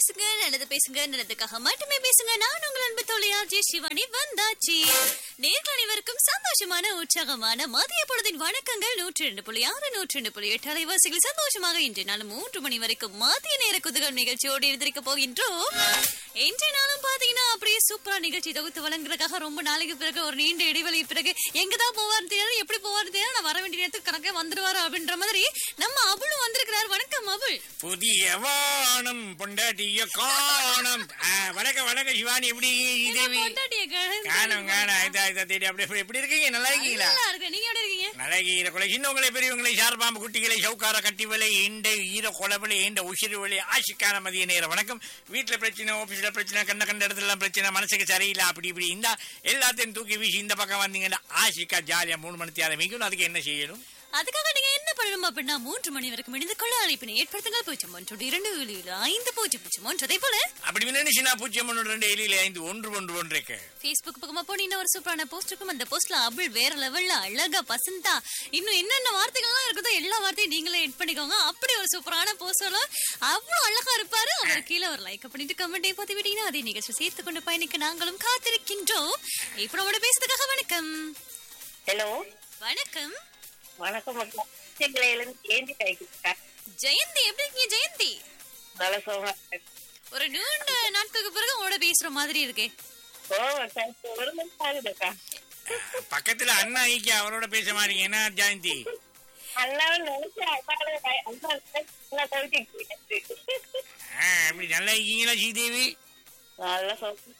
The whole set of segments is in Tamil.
பேசுங்க நல்லது பேசுங்க நல்லதுக்காக மட்டுமே பேசுங்க நான் உங்கள் அன்பு தோழியார் ஜெய் சிவானி வந்தாச்சு நேர்கள் அனைவருக்கும் சந்தோஷமான உற்சாகமான மதிய பொழுதின் வணக்கங்கள் நூற்றி ரெண்டு புள்ளி ஆறு நூற்றி ரெண்டு புள்ளி எட்டு அலைவாசிகள் சந்தோஷமாக இன்றைய நாள் மூன்று மணி வரைக்கும் மதிய நேர குதுகல் நிகழ்ச்சியோடு இருந்திருக்க போகின்றோம் இன்றைய நாளும் பாத்தீங்கன்னா அப்படியே சூப்பரா நிகழ்ச்சி தொகுத்து வழங்குறதுக்காக ரொம்ப நாளைக்கு பிறகு ஒரு நீண்ட இடைவெளி பிறகு எங்கதான் போவார்னு தெரியாது எப்படி போவார்னு தெரியாது நான் வர வேண்டிய நேரத்துக்கு கணக்கே வந்துருவாரு அப்படின்ற மாதிரி நம்ம அபுலும் வந்திருக்கிறார் வணக்கம் அபுல் புதிய வானம் பொண்டாட்டிய காணம் ஆ, வணக்கம் வணக்கம் சிவானி எப்படி தேவி பொண்டாட்டிய கழந்து- காணம் காணம் இதா இதா தேடி அப்படி எப்படி- எப்படி இருக்கீங்க நல்லா இருக்கீங்களா நல்லா இருக்கு நீங்க எப்படி இருக்கீங்க நல்லா இருக்கீங்க கொலை சின்னவங்களை பெரியவங்களை சார்பாம்பு குட்டிகளை சவுக்கார கட்டி விலை இந்த ஈர கொலவலை இந்த உசிறு வழி ஆசிக்கான மதிய நேரம் வணக்கம் வீட்டுல பிரச்சனை ஆபீஸ்ல பிரச்சனை கண்ட கண்ட இடத்துல பிரச்சனை மனசுக்கு சரியில்லை அப்படி இப்படி இந்த எல்லாத்தையும் தூக்கி வீசி இந்த பக்கம் வந்தீங்கன்னா ஆசிக்கா ஜாலியா மூணு மணி ஆரம்பிக்கும் அதுக்கு என்ன செய்யணும் அதுக்காக நீங்க என்ன பண்ணணும் அப்படின்னா மூன்று மணி வரைக்கும் இணைந்து கொள்ள அழைப்பினை ஏற்படுத்துங்கள் பூஜ்ஜியம் ஒன்று இரண்டு ஏழு ஏழு ஐந்து பூஜ்ஜியம் பூஜ்ஜியம் ஒன்று அதே போல அப்படி நினைச்சுனா பூஜ்ஜியம் ஒன்று ரெண்டு எலியில ஐந்து ஒன்று ஒன்று ஒன்று இருக்கு Facebook பக்கமா போனீங்கன்னா ஒரு சூப்பரான போஸ்ட் இருக்கும் அந்த போஸ்ட்ல அபுல் வேற லெவல்ல அழகா பசந்தா இன்னும் என்னென்ன வார்த்தைகள்லாம் இருக்குதோ எல்லா வார்த்தையும் நீங்களே எட் பண்ணிக்கோங்க அப்படி ஒரு சூப்பரான போஸ்ட் அவ்வளவு அழகா இருப்பாரு அவர் கீழே ஒரு லைக் பண்ணிட்டு கமெண்டே பார்த்து விட்டீங்கன்னா அதே நிகழ்ச்சி சேர்த்து கொண்டு பயணிக்க நாங்களும் காத்திருக்கின்றோம் இப்ப நம்மளோட பேசுறதுக்காக வணக்கம் ஹலோ வணக்கம் வணக்கம் மக்கா செங்கலையிலிருந்து ஜெயந்தி கைக்கிட்டா ஜெயந்தி எப்படி இருக்கீங்க ஜெயந்தி நல்ல சோமா ஒரு நீண்ட நாட்களுக்கு பிறகு உங்களோட பேசுற மாதிரி இருக்கே ஓ சார் ஒரு மணி ஆகுதுக்கா பக்கத்துல அண்ணா ஐக்கிய அவரோட பேச மாட்டீங்க என்ன ஜெயந்தி அல்லாவும் நினைச்சு அண்ணாவோட கை- அண்ணா நல்லா தவிச்சிட்டு ஆ, அப்படி நல்லா இருக்கீங்களா ஸ்ரீதேவி நல்ல சோகம்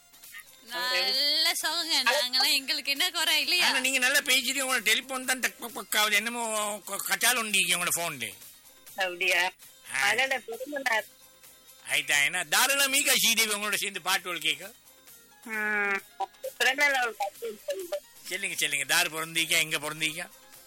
நல்ல சோகங்க நாங்கெல்லாம் எங்களுக்கு என்ன குறை இல்லையா ஆனா நீங்க நல்லா பேசிட்டு உங்களோட டெலிபோன் தான் டக் பக் பக் ஆகுது என்னமோ க- கச்சால் உண்டிங்க உங்களோட போன்ல அப்படியா அதோட பெருமனார் ஆயிட்டா என்ன தாராள மீகா ஸ்ரீதேவி உங்களோட சேர்ந்து பாட்டுகள் கேட்க பிறந்த நாள் பார்த்து சொல்லுங்க. சொல்லுங்க சொல்லுங்க தாரு பிறந்தீங்க எங்க பிறந்தீங்க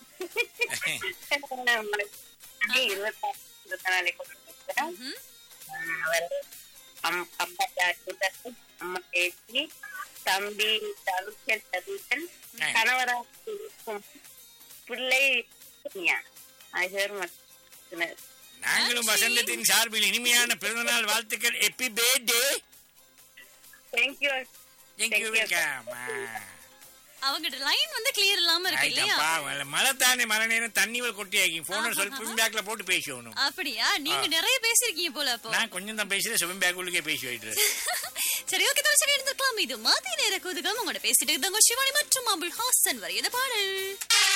மே இருபத்தாறு இருபத்தி நாலு கொண்டு வந்தேன். ம்ஹும். ஆஹ் வந்து அம்- அப்பா ஜாக்கிரதை, அம்மா பேசி தம்பி தவிச்சல் தவிச்சல் ஆ. கணவராக இருக்கும் பிள்ளை ஞா. ஆகியோர் மற்றும் நாங்களும் வசந்தத்தின் சார்பில் இனிமையான பிறந்தநாள் வாழ்த்துக்கள் happy birthday thank you thank you welcome அவங்ககிட்ட லைன் வந்து கிளியர் இல்லாம இருக்கு இல்லையா பாவம் மழை தானே மழை நேரம் தண்ணி கொட்டி ஆகி போன சொல்லி ஸ்விம் பேக்ல போட்டு பேசணும் அப்படியா நீங்க நிறைய பேசிருக்கீங்க போல அப்போ நான் கொஞ்சம் தான் பேசுறேன் ஸ்விம் பேக் உள்ளுக்கே பேசி போயிட்டு சரி ஓகே தான் சரி இருந்திருக்கலாம் இது மதிய நேர குதுகம் உங்களோட பேசிட்டு இருந்தாங்க சிவானி மற்றும் அபுல் ஹாசன் வரையத பாடல்